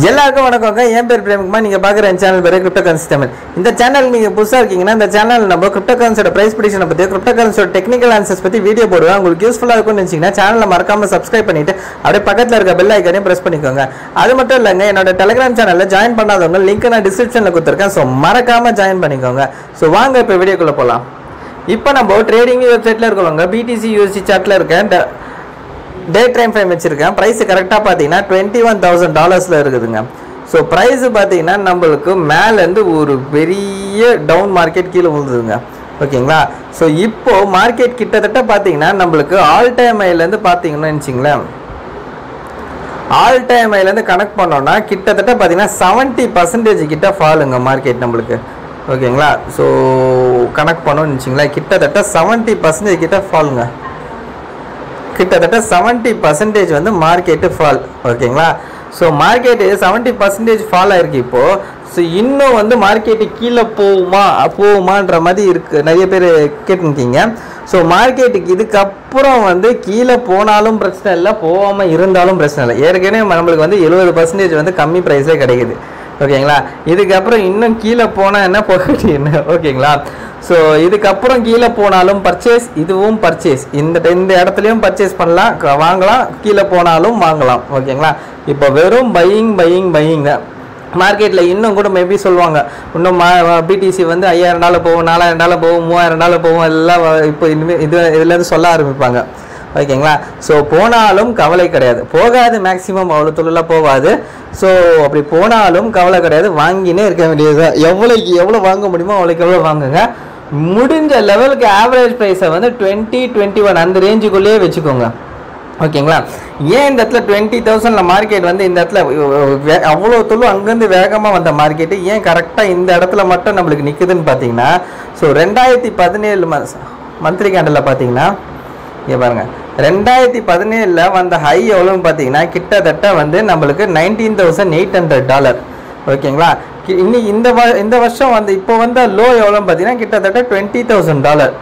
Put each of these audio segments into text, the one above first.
எல்லாருக்கும் வணக்கங்க என் பேர் பிரேம்குமார் நீங்கள் பார்க்குற என் சேனல் பேர் கிரிப்டோ கரன்சி தமிழ் இந்த சேனல் நீங்கள் புதுசாக இருக்கீங்கன்னா இந்த சேனல் நம்ம கிரிப்டோ கரன்சியோட ப்ரைஸ் ப்ரிடிஷனை பற்றி கிரிப்டோ கரன்சியோட டெக்னிக்கல் ஆன்சர்ஸ் பற்றி வீடியோ போடுவேன் உங்களுக்கு யூஸ்ஃபுல்லாக இருக்கும்னு நினச்சிங்கன்னா சேனலை மறக்காம சப்ஸ்கிரைப் பண்ணிட்டு அப்படியே பக்கத்தில் இருக்க பெல் ஐக்கனையும் ப்ரெஸ் பண்ணிக்கோங்க அது மட்டும் இல்லைங்க என்னோட டெலிகிராம் சேனலில் ஜாயின் பண்ணாதவங்க லிங்க் நான் டிஸ்கிரிப்ஷனில் கொடுத்துருக்கேன் ஸோ மறக்காம ஜாயின் பண்ணிக்கோங்க ஸோ வாங்க இப்போ வீடியோக்குள்ளே போகலாம் இப்போ நம்ம ட்ரேடிங் வெப்சைட்டில் இருக்கிறவங்க பிடிசி யூஎஸ்சி சார்ட்டில் இருக்கேன் டே டைம் ஃப்ரேம் வச்சுருக்கேன் ப்ரைஸ் கரெக்டாக பார்த்தீங்கன்னா டுவெண்ட்டி ஒன் தௌசண்ட் டாலர்ஸில் இருக்குதுங்க ஸோ ப்ரைஸ் பார்த்தீங்கன்னா நம்மளுக்கு மேலேருந்து ஒரு பெரிய டவுன் மார்க்கெட் கீழே விழுதுங்க ஓகேங்களா ஸோ இப்போ மார்க்கெட் கிட்டத்தட்ட பார்த்தீங்கன்னா நம்மளுக்கு ஆல் டைம் ஐலேருந்து பார்த்தீங்கன்னா வச்சிங்களேன் ஆல் டைம் ஐலேருந்து கனெக்ட் பண்ணோம்னா கிட்டத்தட்ட பார்த்தீங்கன்னா செவன்ட்டி பர்சன்டேஜ் கிட்ட ஃபாலுங்க மார்க்கெட் நம்மளுக்கு ஓகேங்களா ஸோ கனெக்ட் பண்ணோம்னு வச்சிங்களேன் கிட்டத்தட்ட செவன்ட்டி பர்சன்டேஜ் கிட்ட ஃபாலுங்க கிட்டத்தட்ட செவன்ட்டி பர்சன்டேஜ் வந்து மார்க்கெட்டு ஃபால் ஓகேங்களா so market seventy percentage fall ஆயிருக்கு இப்போது ஸோ இன்னும் வந்து மார்க்கெட்டு கீழே போகுமா போகுமான்ற மாதிரி இருக்கு நிறைய பேர் கேட்டுருக்கீங்க ஸோ மார்க்கெட்டுக்கு இதுக்கப்புறம் வந்து கீழே போனாலும் பிரச்சனை இல்லை போகாமல் இருந்தாலும் பிரச்சனை இல்லை ஏற்கனவே நம்மளுக்கு வந்து எழுபது பர்சன்டேஜ் வந்து கம்மி ப்ரைஸே கிடைக்குது ஓகேங்களா இதுக்கப்புறம் இன்னும் கீழே போனால் என்ன போகட்டி என்ன ஓகேங்களா ஸோ இதுக்கப்புறம் கீழே போனாலும் பர்ச்சேஸ் இதுவும் பர்ச்சேஸ் இந்த இந்த இடத்துலையும் பர்ச்சேஸ் பண்ணலாம் க- வாங்கலாம் கீழே போனாலும் வாங்கலாம் ஓகேங்களா இப்போ வெறும் பையிங் பையிங் பையிங் தான் மார்க்கெட்டில் இன்னும் கூட மேபி சொல்லுவாங்க இன்னும் மா பிடிசி வந்து ஐயாயிரம் டாலர் போகும் நாலாயிரம் டாலர் போகும் மூவாயிரம் டாலர் போகும் எல்லாம் வ- இப்போ இனிமேல் இது இதுலேருந்து சொல்ல ஆரம்பிப்பாங்க ஓகேங்களா ஸோ போனாலும் கவலை கிடையாது போகாது மேக்ஸிமம் அவ்வளோ தொழிலாக போகாது ஸோ அப்படி போனாலும் கவலை கிடையாது வாங்கினே இருக்க வேண்டியது எவ்வளோக்கு எவ்வளோ வாங்க முடியுமோ அவ்வளோக்கு எவ்வளோ வாங்குங்க முடிஞ்ச லெவலுக்கு ஆவரேஜ் ப்ரைஸை வந்து டுவெண்ட்டி டுவெண்ட்டி ஒன் அந்த ரேஞ்சுக்குள்ளேயே வச்சுக்கோங்க ஓகேங்களா ஏன் இந்த இடத்துல டுவெண்ட்டி தௌசண்டில் மார்க்கெட் வந்து இந்த இடத்துல வே- அவ்வளோ தொழில் அங்கேருந்து வேகமாக வந்த மார்க்கெட்டு ஏன் கரெக்டாக இந்த இடத்துல மட்டும் நம்மளுக்கு நிற்குதுன்னு பார்த்தீங்கன்னா ஸோ ரெண்டாயிரத்தி பதினேழு மந்த்லி கேண்டலில் பார்த்தீங்கன்னா இங்கே பாருங்க ரெண்டாயிரத்தி பதினேழில் வந்த ஹை எவ்வளோன்னு பார்த்தீங்கன்னா கிட்டத்தட்ட வந்து நம்மளுக்கு nineteen thousand eight hundred dollar ஓகேங்களா கி- இன்னி இந்த வ இந்த வருஷம் வந்து இப்போ வந்த லோ எவ்வளோன்னு பார்த்தீங்கன்னா கிட்டத்தட்ட டுவெண்ட்டி தௌசண்ட் டாலர்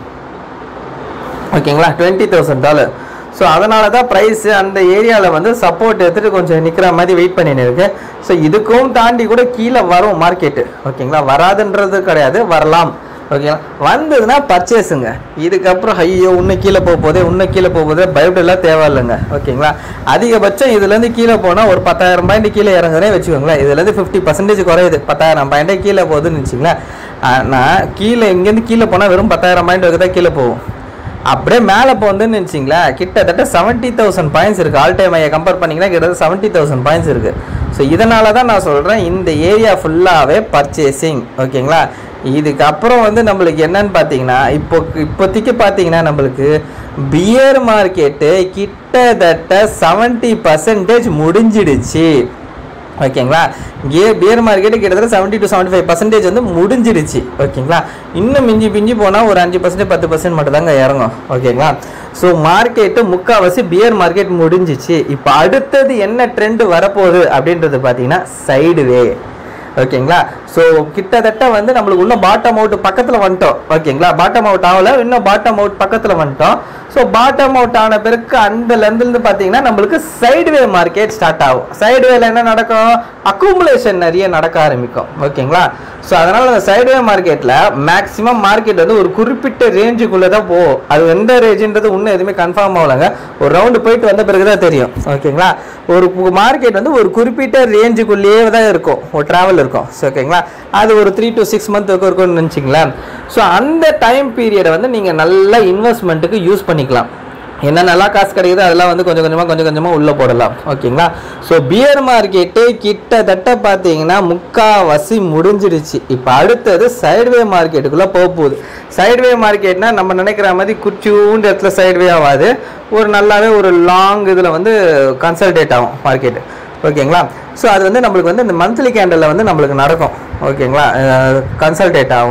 ஓகேங்களா டுவெண்ட்டி தௌசண்ட் டாலர் ஸோ அதனால தான் ப்ரைஸ் அந்த ஏரியாவில் வந்து சப்போர்ட் எடுத்துகிட்டு கொஞ்சம் நிற்கிற மாதிரி வெயிட் பண்ணின்னு இருக்கு ஸோ இதுக்கும் தாண்டி கூட கீழே வரும் மார்க்கெட்டு ஓகேங்களா வராதுன்றது கிடையாது வரலாம் ஓகேங்களா வந்ததுன்னா பர்ச்சேஸுங்க இதுக்கப்புறம் ஐயோ இன்னும் கீழே போக போதே இன்னும் கீழே போக போதே பயப்படலாம் தேவையில்லைங்க ஓகேங்களா அதிகபட்சம் இதுலேருந்து கீழே போனால் ஒரு பத்தாயிரம் பாயிண்ட் கீழே இறங்குறே வச்சுக்கோங்களேன் இதுலேருந்து ஃபிஃப்டி பர்சன்டேஜ் குறையுது பத்தாயிரம் பாயிண்டே கீழே போகுதுன்னு வச்சுங்களேன் ஆனால் கீழே இங்கேருந்து கீழே போனால் வெறும் பத்தாயிரம் பாயிண்ட் வரைக்கும் தான் கீழே போகும் அப்படியே மேலே போகுதுன்னு வச்சிங்களேன் கிட்டத்தட்ட செவன்ட்டி தௌசண்ட் பாயிண்ட்ஸ் இருக்குது ஆல் டைம் ஐயை கம்பேர் பண்ணிங்கன்னா கிட்டத்தட்ட செவன்ட்டி தௌசண்ட் பாயிண்ட்ஸ் இருக்குது ஸோ இதனால தான் நான் சொல்கிறேன் இந்த ஏரியா ஃபுல்லாகவே பர்ச்சேசிங் ஓகேங்களா இதுக்கப்புறம் வந்து நம்மளுக்கு என்னன்னு பார்த்தீங்கன்னா இப்போ இப்போதைக்கு பார்த்தீங்கன்னா நம்மளுக்கு பியர் மார்க்கெட்டு கிட்டத்தட்ட செவன்ட்டி பர்சன்டேஜ் முடிஞ்சிடுச்சு ஓகேங்களா கே பியர் மார்க்கெட்டு கிட்டத்தட்ட seventy to seventy five percentage வந்து முடிஞ்சிடுச்சு ஓகேங்களா இன்னும் மிஞ்சி பிஞ்சி போனால் ஒரு அஞ்சு பர்சன்டேஜ் பத்து பர்சன்ட் மட்டும் தாங்க இறங்கும் ஓகேங்களா ஸோ மார்க்கெட்டு முக்கால்வாசி பியர் மார்க்கெட் முடிஞ்சிச்சு இப்போ அடுத்தது என்ன ட்ரெண்ட் வரப்போகுது அப்படின்றது பார்த்தீங்கன்னா சைடு வே ஓகேங்களா ஸோ கிட்டத்தட்ட வந்து நம்மளுக்கு இன்னும் பாட்டம் அவுட் பக்கத்தில் வந்துட்டோம் ஓகேங்களா பாட்டம் அவுட் ஆகல இன்னும் பாட்டம் அவுட் பக்கத்தில் வந்துட்டோம் ஸோ பாட்டம் அவுட் ஆன பிறகு அந்த லெந்திலிருந்து பார்த்தீங்கன்னா நம்மளுக்கு சைடுவே மார்க்கெட் ஸ்டார்ட் ஆகும் சைடுவேல என்ன நடக்கும் அக்குமுலேஷன் நிறைய நடக்க ஆரம்பிக்கும் ஓகேங்களா ஸோ அதனால் அந்த சைடுவே மார்க்கெட்டில் மேக்ஸிமம் மார்க்கெட் வந்து ஒரு குறிப்பிட்ட ரேஞ்சுக்குள்ளே தான் போகும் அது எந்த ரேஞ்சுன்றது இன்னும் எதுவுமே கன்ஃபார்ம் ஆகலைங்க ஒரு ரவுண்டு போயிட்டு வந்த பிறகு தான் தெரியும் ஓகேங்களா ஒரு மார்க்கெட் வந்து ஒரு குறிப்பிட்ட ரேஞ்சுக்குள்ளேயே தான் இருக்கும் ஒரு ட்ராவல் இருக்கும் ஸோ ஓகேங்களா அது ஒரு த்ரீ டு சிக்ஸ் மந்த் வரைக்கும் இருக்கும்னு நினச்சிங்களேன் ஸோ அந்த டைம் பீரியடை வந்து நீங்கள் நல்ல இன்வெஸ்ட்மெண்ட்டுக்கு யூஸ் பண்ணிக்கலாம் என்னென்னலாம் காசு கிடைக்குதோ அதெல்லாம் வந்து கொஞ்சம் கொஞ்சமாக கொஞ்சம் கொஞ்சமாக உள்ளே போடலாம் ஓகேங்களா ஸோ பியர் மார்க்கெட்டு கிட்டத்தட்ட பார்த்தீங்கன்னா முக்காவாசி முடிஞ்சிடுச்சு இப்போ அடுத்தது சைடுவே மார்க்கெட்டுக்குள்ளே போக போகுது சைடுவே மார்க்கெட்னா நம்ம நினைக்கிற மாதிரி குச்சியூண்டு இடத்துல சைடுவே ஆகாது ஒரு நல்லாவே ஒரு லாங் இதில் வந்து கன்சல்டேட் ஆகும் மார்க்கெட்டு ஓகேங்களா ஸோ அது வந்து நம்மளுக்கு வந்து இந்த மந்த்லி கேண்டலில் வந்து நம்மளுக்கு நடக்கும் ஓகேங்களா கன்சல்டேட் ஆகும்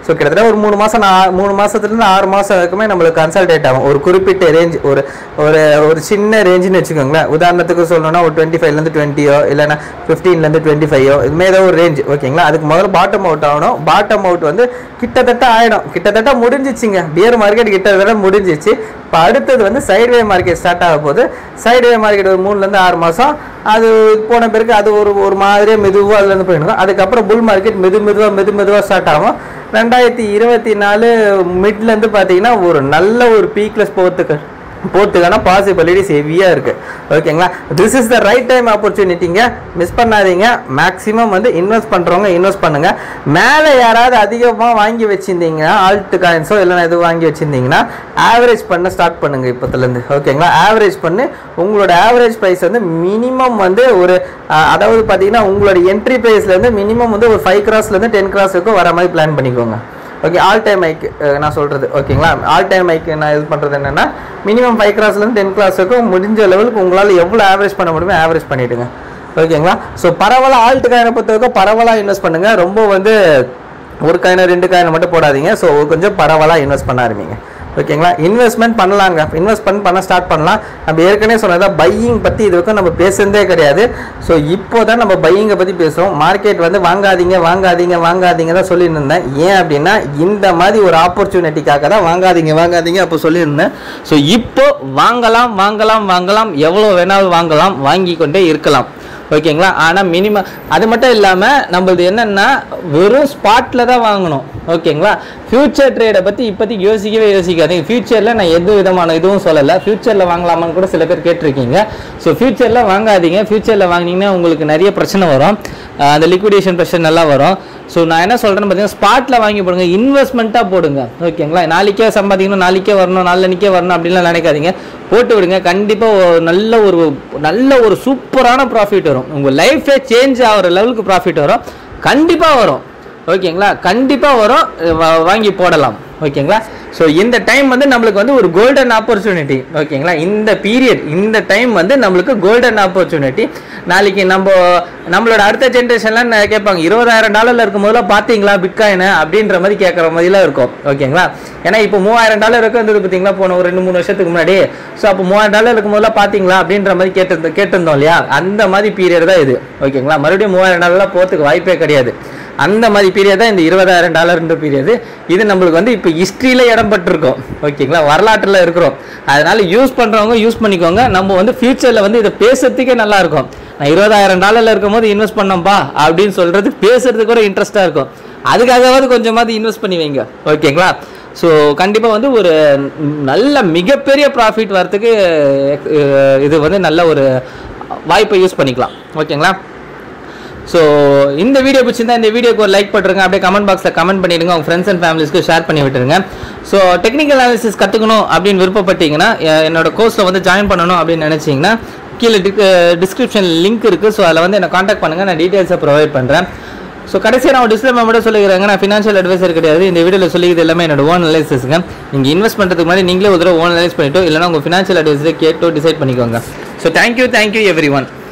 ஸோ கிட்டத்தட்ட ஒரு மூணு மாதம் மூணு மாதத்துலேருந்து ஆறு மாதம் வரைக்குமே நம்மளுக்கு கன்சல்டேட் ஆகும் ஒரு குறிப்பிட்ட ரேஞ்ச் ஒரு ஒரு ஒரு சின்ன ரேஞ்சுன்னு வச்சுக்கோங்களேன் உதாரணத்துக்கு சொல்லணும்னா ஒரு டுவெண்ட்டி ஃபைவ்லேருந்து டுவெண்ட்டியோ இல்லைன்னா ஃபிஃப்டீன்லேருந்து டுவெண்ட்டி ஃபைவோ இதுமாரி ஏதோ ஒரு ரேஞ்ச் ஓகேங்களா அதுக்கு முதல்ல பாட்டம் அவுட் ஆகணும் பாட்டம் அவுட் வந்து கிட்டத்தட்ட ஆயிடும் கிட்டத்தட்ட முடிஞ்சிச்சுங்க பியர் மார்க்கெட் கிட்டத்தட்ட முடிஞ்சிச்சு இப்போ அடுத்தது வந்து சைட்வே மார்க்கெட் ஸ்டார்ட் ஆக போகுது சைட்வே மார்க்கெட் ஒரு மூணுலேருந்து ஆறு மாதம் அது போன பிறகு அது ஒரு ஒரு மாதிரியே மெதுவாக அதுலேருந்து போயிடும் அதுக்கப்புறம் புல் மார்க்கெட் மெது மெதுவாக மெது மெதுவாக ஸ்டார்ட் ஆகும் ரெண்டாயிரத்தி இருபத்தி நாலு மிட்லேருந்து பார்த்தீங்கன்னா ஒரு நல்ல ஒரு பீக்லெஸ் போகிறதுக்கு போகிறதுக்கான பாசிபிலிட்டிஸ் ஹெவியாக இருக்குது ஓகேங்களா this is the right time ஆப்பர்ச்சுனிட்டிங்க மிஸ் பண்ணாதீங்க மேக்ஸிமம் வந்து இன்வெஸ்ட் பண்ணுறவங்க இன்வெஸ்ட் பண்ணுங்கள் மேலே யாராவது அதிகமாக வாங்கி வச்சுருந்தீங்கன்னா ஆல்ட் காயின்ஸோ இல்லைனா எதுவும் வாங்கி வச்சுருந்தீங்கன்னா ஆவரேஜ் பண்ண ஸ்டார்ட் பண்ணுங்கள் இப்போத்துலேருந்து ஓகேங்களா ஆவரேஜ் பண்ணி உங்களோட ஆவரேஜ் ப்ரைஸ் வந்து மினிமம் வந்து ஒரு அஹ், அதாவது பார்த்தீங்கன்னா உங்களோட என்ட்ரி ப்ரைஸ்லேருந்து மினிமம் வந்து ஒரு ஃபைவ் கிராஸ்லேருந்து டென் கிராஸ் வரைக்கும் வர மாதிரி பிளான் பண்ணிக்கோங்க ஓகே ஆல் டைம் மைக் நான் சொல்கிறது ஓகேங்களா ஆல் டைம் மைக் நான் இது பண்ணுறது என்னென்னா மினிமம் ஃபைவ் கிளாஸ்லேருந்து டென் கிளாஸ் வரைக்கும் முடிஞ்ச லெவலுக்கு உங்களால் எவ்வளோ ஆவரேஜ் பண்ண முடியுமோ ஆவரேஜ் பண்ணிவிடுங்க ஓகேங்களா ஸோ பரவலாக ஆல்ட் காயினை பொறுத்த வரைக்கும் பரவலாக இன்வெஸ்ட் பண்ணுங்கள் ரொம்ப வந்து ஒரு காயினை ரெண்டு காயினை மட்டும் போடாதீங்க ஸோ கொஞ்சம் பரவலாக இன்வெஸ்ட் பண்ண ஆரம்பிங்க ஓகேங்களா இன்வெஸ்ட்மெண்ட் பண்ணலாங்க இன்வெஸ்ட்மெண்ட் பண்ண ஸ்டார்ட் பண்ணலாம் நம்ம ஏற்கனவே சொன்னதா பையிங் பற்றி இது வரைக்கும் நம்ம பேசுனதே கிடையாது ஸோ இப்போ தான் நம்ம பையிங்கை பற்றி பேசுகிறோம் மார்க்கெட் வந்து வாங்காதீங்க வாங்காதீங்க வாங்காதீங்க தான் சொல்லிட்டு இருந்தேன் ஏன் அப்படின்னா இந்த மாதிரி ஒரு ஆப்பர்ச்சுனிட்டிக்காக தான் வாங்காதீங்க வாங்காதீங்க அப்போ சொல்லியிருந்தேன் ஸோ இப்போ வாங்கலாம் வாங்கலாம் வாங்கலாம் எவ்வளோ வேணாலும் வாங்கலாம் வாங்கி கொண்டே இருக்கலாம் ஓகேங்களா ஆனால் மினிமம் அது மட்டும் இல்லாமல் நம்மளது என்னென்னா வெறும் ஸ்பாட்டில் தான் வாங்கணும் ஓகேங்களா ஃப்யூச்சர் ட்ரேடை பற்றி இப்போதைக்கு யோசிக்கவே யோசிக்காதீங்க ஃப்யூச்சரில் நான் எந்த விதமான இதுவும் சொல்லலை ஃப்யூச்சரில் வாங்கலாமான்னு கூட சில பேர் கேட்டிருக்கீங்க ஸோ ஃப்யூச்சரில் வாங்காதீங்க ஃப்யூச்சரில் வாங்கினீங்கன்னா உங்களுக்கு நிறைய பிரச்சனை வரும் அஹ் அந்த லிக்விடேஷன் பிரச்சனை எல்லாம் வரும் ஸோ நான் என்ன சொல்கிறேன்னு பார்த்தீங்கன்னா ஸ்பாட்டில் வாங்கி போடுங்க இன்வெஸ்ட்மெண்ட்டாக போடுங்க ஓகேங்களா நாளைக்கே சம்பாதிக்கணும் நாளைக்கே வரணும் நாளன்னைக்கே வரணும் அப்படின்லாம் நினைக்காதீங்க போட்டு விடுங்க கண்டிப்பாக நல்ல ஒரு நல்ல ஒரு சூப்பரான ப்ராஃபிட் வரும் உங்கள் லைஃபே சேஞ்ச் ஆகிற லெவலுக்கு ப்ராஃபிட் வரும் கண்டிப்பாக வரும் ஓகேங்களா கண்டிப்பாக வரும் வா- வாங்கி போடலாம் ஓகேங்களா ஸோ இந்த டைம் வந்து நம்மளுக்கு வந்து ஒரு கோல்டன் ஆப்பர்ச்சுனிட்டி ஓகேங்களா இந்த பீரியட் இந்த டைம் வந்து நம்மளுக்கு கோல்டன் ஆப்பர்ச்சுனிட்டி நாளைக்கு நம்ம நம்மளோட அடுத்த ஜென்ரேஷன்லாம் கேட்பாங்க இருபதாயிரம் டாலர்ல இருக்கும் போதெல்லாம் பார்த்தீங்களா பிட்காயினை அப்படின்ற மாதிரி கேட்குற மாதிரிலாம் இருக்கும் ஓகேங்களா ஏன்னா இப்போ மூவாயிரம் டாலர் இருக்கும் இருந்தது பார்த்தீங்களா போன ஒரு ரெண்டு மூணு வருஷத்துக்கு முன்னாடி ஸோ அப்போ மூவாயிரம் டாலர் இருக்கும் போதெல்லாம் பார்த்தீங்களா அப்படின்ற மாதிரி கேட்டு கேட்டிருந்தோம் இல்லையா அந்த மாதிரி பீரியட் தான் இது ஓகேங்களா மறுபடியும் மூவாயிரம் டாலர்லாம் போகிறதுக்கு வாய்ப்பே கிடையாது அந்த மாதிரி பீரியட் தான் இந்த இருபதாயிரம் டாலர்ன்ற பீரியடு இது நம்மளுக்கு வந்து இப்போ ஹிஸ்ட்ரியில் இடம் பட்டிருக்கோம் ஓகேங்களா வரலாற்றில் இருக்கிறோம் அதனால யூஸ் பண்ணுறவங்க யூஸ் பண்ணிக்கோங்க நம்ம வந்து ஃபியூச்சரில் வந்து இதை பேசுறதுக்கே நல்லா இருக்கும் நான் இருபதாயிரம் டாலரில் இருக்கும்போது இன்வெஸ்ட் பண்ணோம்ப்பா அப்படின்னு சொல்கிறது பேசுறதுக்கு கூட இன்ட்ரெஸ்ட்டாக இருக்கும் அதுக்காகவாவது கொஞ்சமாவது இன்வெஸ்ட் பண்ணி வைங்க ஓகேங்களா ஸோ கண்டிப்பாக வந்து ஒரு நல்ல மிகப்பெரிய ப்ராஃபிட் வரத்துக்கு அஹ், இது வந்து நல்ல ஒரு வாய்ப்பை யூஸ் பண்ணிக்கலாம் ஓகேங்களா ஸோ இந்த வீடியோ பிடிச்சிருந்தா இந்த வீடியோக்கு ஒரு லைக் பண்ணுறங்க அப்படியே கமெண்ட் பாக்ஸில் கமெண்ட் பண்ணிடுங்க உங்கள் ஃப்ரெண்ட்ஸ் அண்ட் ஃபேமிலிஸ்க்கு ஷேர் பண்ணி விட்டுருங்க ஸோ டெக்னிக்கல் அனாலிசிஸ் கற்றுக்கணும் அப்படின்னு விருப்பப்பட்டீங்கன்னா எ- என்னோட கோர்ஸில் வந்து ஜாயின் பண்ணணும் அப்படின்னு நினச்சிங்கன்னா கீழே டிஸ்கிரிப்ஷன் லிங்க் இருக்குது ஸோ அதில் வந்து என்னை காண்டாக்ட் பண்ணுங்கள் நான் டீட்டெயில்ஸை ப்ரொவைட் பண்ணுறேன் ஸோ கடைசியாக நான் டிஸ்பிளே மட்டும் சொல்லிக்கிறேங்க நான் ஃபினான்ஷியல் அட்வைசர் கிடையாது இந்த வீடியோவில் சொல்லிக்கிறது எல்லாமே என்னோட ஓன் அனலைசிஸ்ங்க நீங்கள் இன்வெஸ்ட் பண்ணுறதுக்கு முன்னாடி நீங்களே ஒரு தடவை ஓன் அனலைஸ் பண்ணிட்டோ இல்லைனா உங்கள் ஃபினான்ஷியல் அட்வைசரை கேட்டோ டிசைட் பண்ணிக்கோங்க so thank you thank you every one